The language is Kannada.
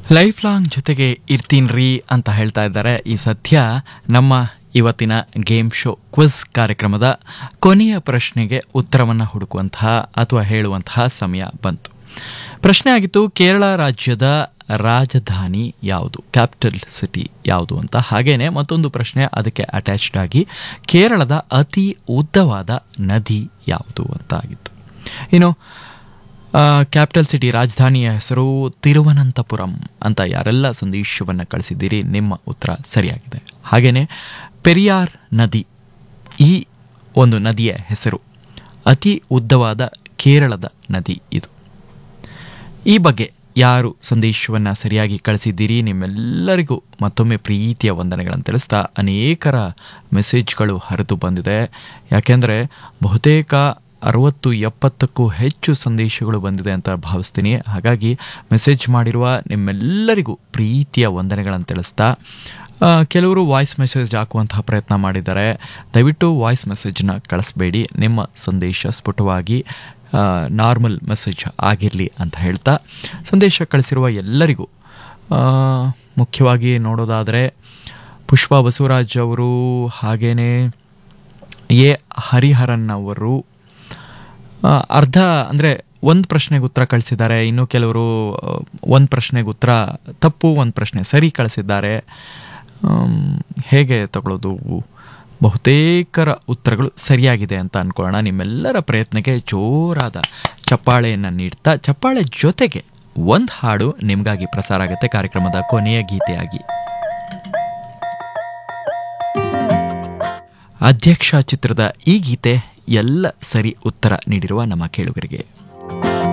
ಲೈಫ್ ಲಾಂಗ್ ಜೊತೆಗೆ ಇರ್ತೀನ್ರಿ ಅಂತ ಹೇಳ್ತಾ ಇದ್ದಾರೆ ಈ ಸದ್ಯ ನಮ್ಮ ಇವತ್ತಿನ ಗೇಮ್ ಶೋ ಕ್ವಿಜ್ ಕಾರ್ಯಕ್ರಮದ ಕೊನೆಯ ಪ್ರಶ್ನೆಗೆ ಉತ್ತರವನ್ನು ಹುಡುಕುವಂತಹ ಅಥವಾ ಹೇಳುವಂತಹ ಸಮಯ ಬಂತು ಪ್ರಶ್ನೆ ಆಗಿತ್ತು ಕೇರಳ ರಾಜ್ಯದ ರಾಜಧಾನಿ ಯಾವುದು ಕ್ಯಾಪಿಟಲ್ ಸಿಟಿ ಯಾವುದು ಅಂತ ಹಾಗೇನೆ ಮತ್ತೊಂದು ಪ್ರಶ್ನೆ ಅದಕ್ಕೆ ಅಟ್ಯಾಚ್ಡ್ ಆಗಿ ಕೇರಳದ ಅತಿ ಉದ್ದವಾದ ನದಿ ಯಾವುದು ಅಂತ ಆಗಿತ್ತು ಇನ್ನು ಕ್ಯಾಪಿಟಲ್ ಸಿಟಿ ರಾಜಧಾನಿಯ ಹೆಸರು ತಿರುವನಂತಪುರಂ ಅಂತ ಯಾರೆಲ್ಲ ಸಂದೇಶವನ್ನು ಕಳಿಸಿದ್ದೀರಿ ನಿಮ್ಮ ಉತ್ತರ ಸರಿಯಾಗಿದೆ ಹಾಗೆಯೇ ಪೆರಿಯಾರ್ ನದಿ ಈ ಒಂದು ನದಿಯ ಹೆಸರು ಅತಿ ಉದ್ದವಾದ ಕೇರಳದ ನದಿ ಇದು ಈ ಬಗ್ಗೆ ಯಾರು ಸಂದೇಶವನ್ನು ಸರಿಯಾಗಿ ಕಳಿಸಿದ್ದೀರಿ ನಿಮ್ಮೆಲ್ಲರಿಗೂ ಮತ್ತೊಮ್ಮೆ ಪ್ರೀತಿಯ ವಂದನೆಗಳನ್ನು ತಿಳಿಸ್ತಾ ಅನೇಕರ ಮೆಸೇಜ್ಗಳು ಹರಿದು ಬಂದಿದೆ ಯಾಕೆಂದರೆ ಬಹುತೇಕ ಅರವತ್ತು ಎಪ್ಪತ್ತಕ್ಕೂ ಹೆಚ್ಚು ಸಂದೇಶಗಳು ಬಂದಿದೆ ಅಂತ ಭಾವಿಸ್ತೀನಿ ಹಾಗಾಗಿ ಮೆಸೇಜ್ ಮಾಡಿರುವ ನಿಮ್ಮೆಲ್ಲರಿಗೂ ಪ್ರೀತಿಯ ವಂದನೆಗಳನ್ನು ತಿಳಿಸ್ತಾ ಆ, ಕೆಲವರು ವಾಯ್ಸ್ ಮೆಸೇಜ್ ಹಾಕುವಂತಹ ಪ್ರಯತ್ನ ಮಾಡಿದ್ದಾರೆ ದಯವಿಟ್ಟು ವಾಯ್ಸ್ ಮೆಸೇಜ್ನ ಕಳಿಸ್ಬೇಡಿ ನಿಮ್ಮ ಸಂದೇಶ ಸ್ಫುಟವಾಗಿ ನಾರ್ಮಲ್ ಮೆಸೇಜ್ ಆಗಿರಲಿ ಅಂತ ಹೇಳ್ತಾ ಸಂದೇಶ ಕಳಿಸಿರುವ ಎಲ್ಲರಿಗೂ ಆ, ಮುಖ್ಯವಾಗಿ ನೋಡೋದಾದರೆ ಪುಷ್ಪ ಬಸವರಾಜ್ ಅವರು ಹಾಗೇನೆ ಎ ಹರಿಹರನ್ ಅವರು ಆ, ಅರ್ಧ ಅಂದರೆ ಒಂದು ಪ್ರಶ್ನೆಗೆ ಉತ್ತರ ಕಳಿಸಿದ್ದಾರೆ ಇನ್ನು ಕೆಲವರು ಒಂದು ಪ್ರಶ್ನೆಗೆ ಉತ್ತರ ತಪ್ಪು ಒಂದು ಪ್ರಶ್ನೆ ಸರಿ ಕಳಿಸಿದ್ದಾರೆ ಆಮ್, ಹೇಗೆ ತಗೊಳ್ಳೋದು ಬಹುತೇಕರ ಉತ್ತರಗಳು ಸರಿಯಾಗಿದೆ ಅಂತ ಅನ್ಕೊಳ್ಳೋಣ ನಿಮ್ಮೆಲ್ಲರ ಪ್ರಯತ್ನಕ್ಕೆ ಜೋರಾದ ಚಪ್ಪಾಳೆಯನ್ನು ನೀಡ್ತಾ ಚಪ್ಪಾಳೆ ಜೊತೆಗೆ ಒಂದು ಹಾಡು ನಿಮಗಾಗಿ ಪ್ರಸಾರ ಆಗುತ್ತೆ ಕಾರ್ಯಕ್ರಮದ ಕೊನೆಯ ಗೀತೆಯಾಗಿ ಅಧ್ಯಕ್ಷ ಚಿತ್ರದ ಈ ಗೀತೆ ಎಲ್ಲ ಸರಿ ಉತ್ತರ ನೀಡಿರುವ ನಮ್ಮ ಕೇಳುಗರಿಗೆ